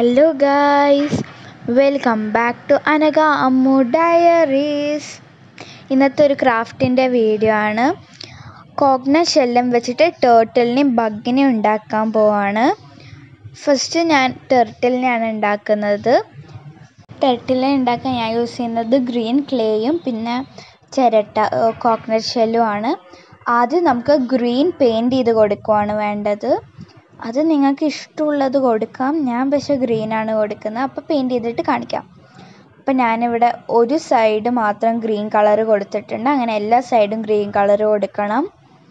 hello guys welcome back to Anagha Ammu diaries ഇന്നത്തെ ഒരു ക്രാഫ്റ്റിൻ്റെ video ആണ് കോക്കനട്ട് ഷെല്ലും വെച്ചിട്ട് ടേർട്ടിലിനെയും ബഗ്ഗിനെയും ഉണ്ടാക്കാൻ പോവാണ് ഫസ്റ്റ് ഞാൻ ടെർട്ടിലിനെയാണ് ഉണ്ടാക്കുന്നത് ടെർട്ടിലിനെ ഉണ്ടാക്കാൻ ഞാൻ യൂസ് ചെയ്യുന്നത് ഗ്രീൻ ക്ലേയും പിന്നെ ചിരട്ട കോക്കനട്ട് ഷെല്ലും ആണ് ആദ്യം നമുക്ക് ഗ്രീൻ പെയിൻറ് ചെയ്ത് കൊടുക്കുവാണ് വേണ്ടത് അത് നിങ്ങൾക്ക് ഇഷ്ടമുള്ളത് കൊടുക്കാം ഞാൻ പക്ഷേ ഗ്രീനാണ് കൊടുക്കുന്നത് അപ്പോൾ പെയിൻറ് ചെയ്തിട്ട് കാണിക്കാം അപ്പം ഞാനിവിടെ ഒരു സൈഡ് മാത്രം ഗ്രീൻ കളർ കൊടുത്തിട്ടുണ്ട് അങ്ങനെ എല്ലാ സൈഡും ഗ്രീൻ കളർ കൊടുക്കണം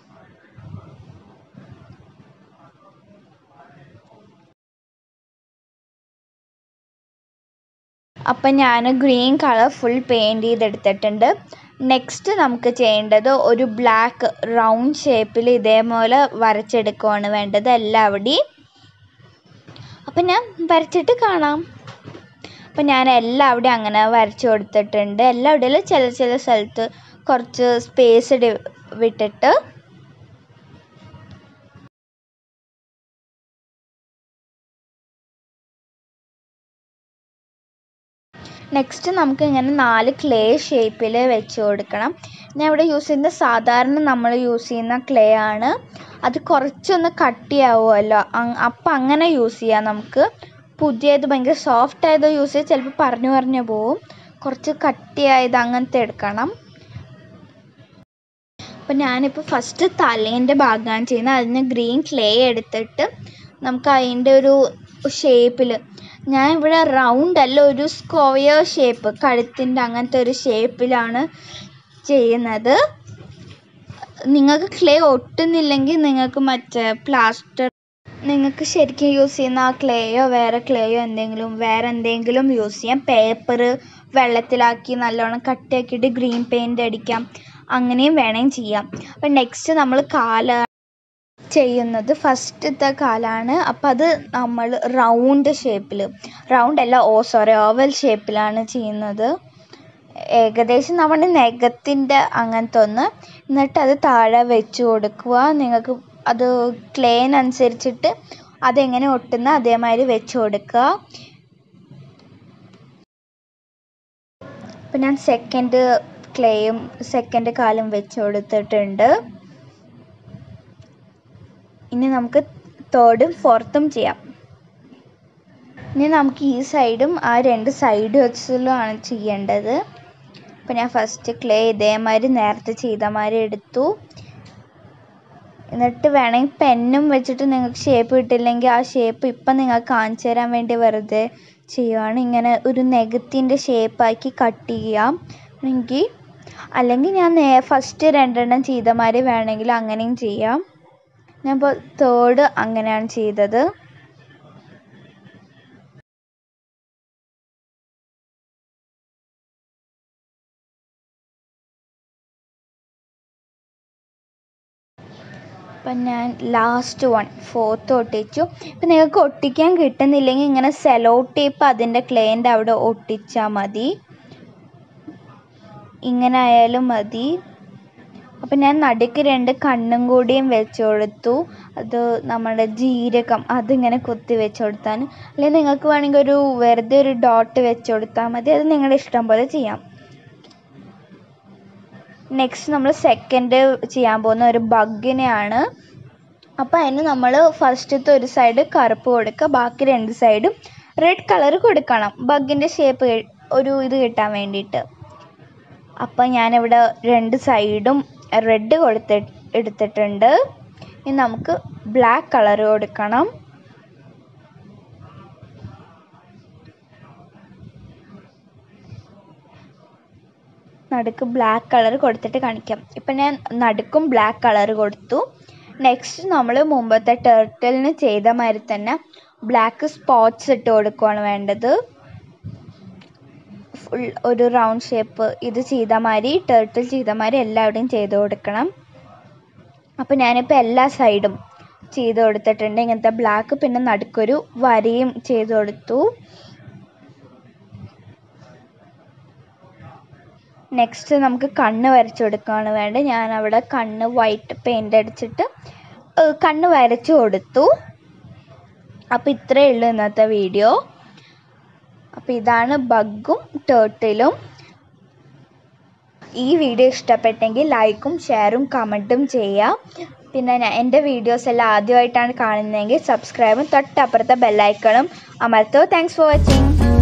അപ്പം ഞാൻ ഗ്രീൻ കളർ ഫുൾ പെയിൻറ് ചെയ്തെടുത്തിട്ടുണ്ട് നെക്സ്റ്റ് നമുക്ക് ചെയ്യേണ്ടത് ഒരു ബ്ലാക്ക് റൗണ്ട് ഷേപ്പിൽ ഇതേപോലെ വരച്ചെടുക്കുകയാണ് വേണ്ടത് എല്ലാവിടെയും അപ്പം ഞാൻ വരച്ചിട്ട് കാണാം അപ്പം ഞാൻ എല്ലാവിടെയും അങ്ങനെ വരച്ചു കൊടുത്തിട്ടുണ്ട് എല്ലാവിടെയും ചില ചില സ്ഥലത്ത് കുറച്ച് സ്പേസ് വിട്ടിട്ട് നെക്സ്റ്റ് നമുക്ക് ഇങ്ങനെ നാല് ക്ലേ ഷേപ്പിൽ വെച്ച് കൊടുക്കണം ഞാൻ ഇവിടെ യൂസ് ചെയ്യുന്ന സാധാരണ നമ്മൾ യൂസ് ചെയ്യുന്ന ക്ലേ ആണ് അത് കുറച്ചൊന്ന് കട്ടിയാവുമല്ലോ അപ്പം അങ്ങനെ യൂസ് ചെയ്യാം നമുക്ക് പുതിയത് ഭയങ്കര സോഫ്റ്റ് ആയത് യൂസ് ചെയ്ത് ചിലപ്പോൾ പറഞ്ഞു പറഞ്ഞു പോവും കുറച്ച് കട്ടിയായത് അങ്ങനത്തെ എടുക്കണം അപ്പം ഞാനിപ്പോൾ ഫസ്റ്റ് തലേൻ്റെ ഭാഗമാണ് ചെയ്യുന്നത് അതിന് ഗ്രീൻ ക്ലേ എടുത്തിട്ട് നമുക്ക് അതിൻ്റെ ഒരു ഷേപ്പിൽ ഞാൻ ഇവിടെ റൗണ്ട് അല്ല ഒരു സ്ക്വയർ ഷേപ്പ് കഴുത്തിൻ്റെ അങ്ങനത്തെ ഒരു ഷേപ്പിലാണ് ചെയ്യുന്നത് നിങ്ങൾക്ക് ക്ലേ ഒട്ടുന്നില്ലെങ്കിൽ നിങ്ങൾക്ക് മറ്റേ പ്ലാസ്റ്റർ നിങ്ങൾക്ക് ശരിക്കും യൂസ് ചെയ്യുന്ന ആ ക്ലേയോ വേറെ ക്ലേയോ എന്തെങ്കിലും വേറെ എന്തെങ്കിലും യൂസ് ചെയ്യാം പേപ്പർ വെള്ളത്തിലാക്കി നല്ലോണം കട്ടിയാക്കിയിട്ട് ഗ്രീൻ പെയിൻ്റ് അടിക്കാം അങ്ങനെയും വേണമെങ്കിൽ ചെയ്യാം അപ്പം നെക്സ്റ്റ് നമ്മൾ കാല ചെയ്യുന്നത് ഫസ്റ്റത്തെ കാലാണ് അപ്പം അത് നമ്മൾ റൗണ്ട് ഷേപ്പിൽ റൗണ്ട് അല്ല ഓ സോറി ഓവൽ ഷേപ്പിലാണ് ചെയ്യുന്നത് ഏകദേശം നമ്മുടെ നെഗത്തിൻ്റെ അങ്ങനത്തെ ഒന്ന് എന്നിട്ട് അത് താഴെ വെച്ച് കൊടുക്കുക നിങ്ങൾക്ക് അത് ക്ലേനനുസരിച്ചിട്ട് അതെങ്ങനെ ഒട്ടുന്ന അതേമാതിരി വെച്ച് കൊടുക്കുക അപ്പം ഞാൻ സെക്കൻഡ് ക്ലേയും സെക്കൻഡ് കാലും വെച്ച് കൊടുത്തിട്ടുണ്ട് ഇനി നമുക്ക് തേർഡും ഫോർത്തും ചെയ്യാം ഇനി നമുക്ക് ഈ സൈഡും ആ രണ്ട് സൈഡ് വെച്ചിലുമാണ് ചെയ്യേണ്ടത് അപ്പം ഞാൻ ഫസ്റ്റ് ക്ലേ ഇതേമാതിരി നേരത്തെ ചെയ്ത മാതിരി എടുത്തു എന്നിട്ട് വേണമെങ്കിൽ പെന്നും വെച്ചിട്ട് നിങ്ങൾക്ക് ഷേപ്പ് കിട്ടില്ലെങ്കിൽ ആ ഷേപ്പ് ഇപ്പം നിങ്ങൾക്ക് കാണിച്ചു തരാൻ വേണ്ടി വെറുതെ ചെയ്യുവാണ് ഇങ്ങനെ ഒരു നെഗത്തിൻ്റെ ഷേപ്പാക്കി കട്ട് ചെയ്യാം എങ്കിൽ അല്ലെങ്കിൽ ഞാൻ നേ ഫസ്റ്റ് രണ്ടെണ്ണം ചെയ്ത മാതിരി വേണമെങ്കിൽ അങ്ങനെയും ചെയ്യാം ഞാൻ ഇപ്പോൾ തേർഡ് അങ്ങനെയാണ് ചെയ്തത് അപ്പം ഞാൻ ലാസ്റ്റ് വൺ ഫോർത്ത് ഒട്ടിച്ചു ഇപ്പം നിങ്ങൾക്ക് ഒട്ടിക്കാൻ കിട്ടുന്നില്ലെങ്കിൽ ഇങ്ങനെ സെലോ ടേപ്പ് അതിൻ്റെ ക്ലേൻ്റെ അവിടെ ഒട്ടിച്ചാൽ മതി ഇങ്ങനെ ആയാലും മതി അപ്പം ഞാൻ നടുക്ക് രണ്ട് കണ്ണും കൂടിയും വെച്ച് കൊടുത്തു അത് നമ്മുടെ ജീരകം അതിങ്ങനെ കുത്തി വെച്ച് കൊടുത്താൽ അല്ലെങ്കിൽ നിങ്ങൾക്ക് വേണമെങ്കിൽ ഒരു വെറുതെ ഒരു ഡോട്ട് വെച്ച് കൊടുത്താൽ മതി അത് നിങ്ങളുടെ ഇഷ്ടം പോലെ ചെയ്യാം നെക്സ്റ്റ് നമ്മൾ സെക്കൻഡ് ചെയ്യാൻ പോകുന്ന ഒരു ബഗ്ഗിനെയാണ് അപ്പോൾ അതിന് നമ്മൾ ഫസ്റ്റത്തെ ഒരു സൈഡ് കറുപ്പ് കൊടുക്കുക ബാക്കി രണ്ട് സൈഡും റെഡ് കളർ കൊടുക്കണം ബഗ്ഗിൻ്റെ ഷേപ്പ് ഒരു ഇത് കിട്ടാൻ വേണ്ടിയിട്ട് അപ്പം ഞാനിവിടെ രണ്ട് സൈഡും റെഡ് കൊടുത്തി എടുത്തിട്ടുണ്ട് ഇനി നമുക്ക് ബ്ലാക്ക് കളർ കൊടുക്കണം നടുക്ക് ബ്ലാക്ക് കളർ കൊടുത്തിട്ട് കാണിക്കാം ഇപ്പം ഞാൻ നടുക്കും ബ്ലാക്ക് കളർ കൊടുത്തു നെക്സ്റ്റ് നമ്മൾ മുമ്പത്തെ ടേർട്ടലിന് ചെയ്ത മാതിരി തന്നെ ബ്ലാക്ക് സ്പോട്ട്സ് ഇട്ട് കൊടുക്കുകയാണ് വേണ്ടത് ഫുൾ ഒരു റൗണ്ട് ഷേപ്പ് ഇത് ചെയ്ത മാതിരി ടേർട്ടിൽ ചെയ്ത മാതിരി എല്ലാവിടെയും ചെയ്ത് കൊടുക്കണം അപ്പോൾ ഞാനിപ്പോൾ എല്ലാ സൈഡും ചെയ്ത് കൊടുത്തിട്ടുണ്ട് ഇങ്ങനത്തെ ബ്ലാക്ക് പിന്നെ നടുക്കൊരു വരയും ചെയ്ത് കൊടുത്തു നെക്സ്റ്റ് നമുക്ക് കണ്ണ് വരച്ചു കൊടുക്കുകയാണ് വേണ്ടത് ഞാൻ അവിടെ കണ്ണ് വൈറ്റ് പെയിൻ്റ് അടിച്ചിട്ട് കണ്ണ് വരച്ചു കൊടുത്തു അപ്പോൾ ഇത്രയേ ഉള്ളൂ ഇന്നത്തെ വീഡിയോ അപ്പോൾ ഇതാണ് ബഗ്ഗും ടേർട്ടിലും ഈ വീഡിയോ ഇഷ്ടപ്പെട്ടെങ്കിൽ ലൈക്കും ഷെയറും കമൻറ്റും ചെയ്യുക പിന്നെ ഞാൻ എൻ്റെ വീഡിയോസ് എല്ലാം ആദ്യമായിട്ടാണ് കാണുന്നതെങ്കിൽ സബ്സ്ക്രൈബും തൊട്ടപ്പുറത്തെ ബെല്ലൈക്കണും അമർത്തോ താങ്ക്സ് ഫോർ വാച്ചിങ്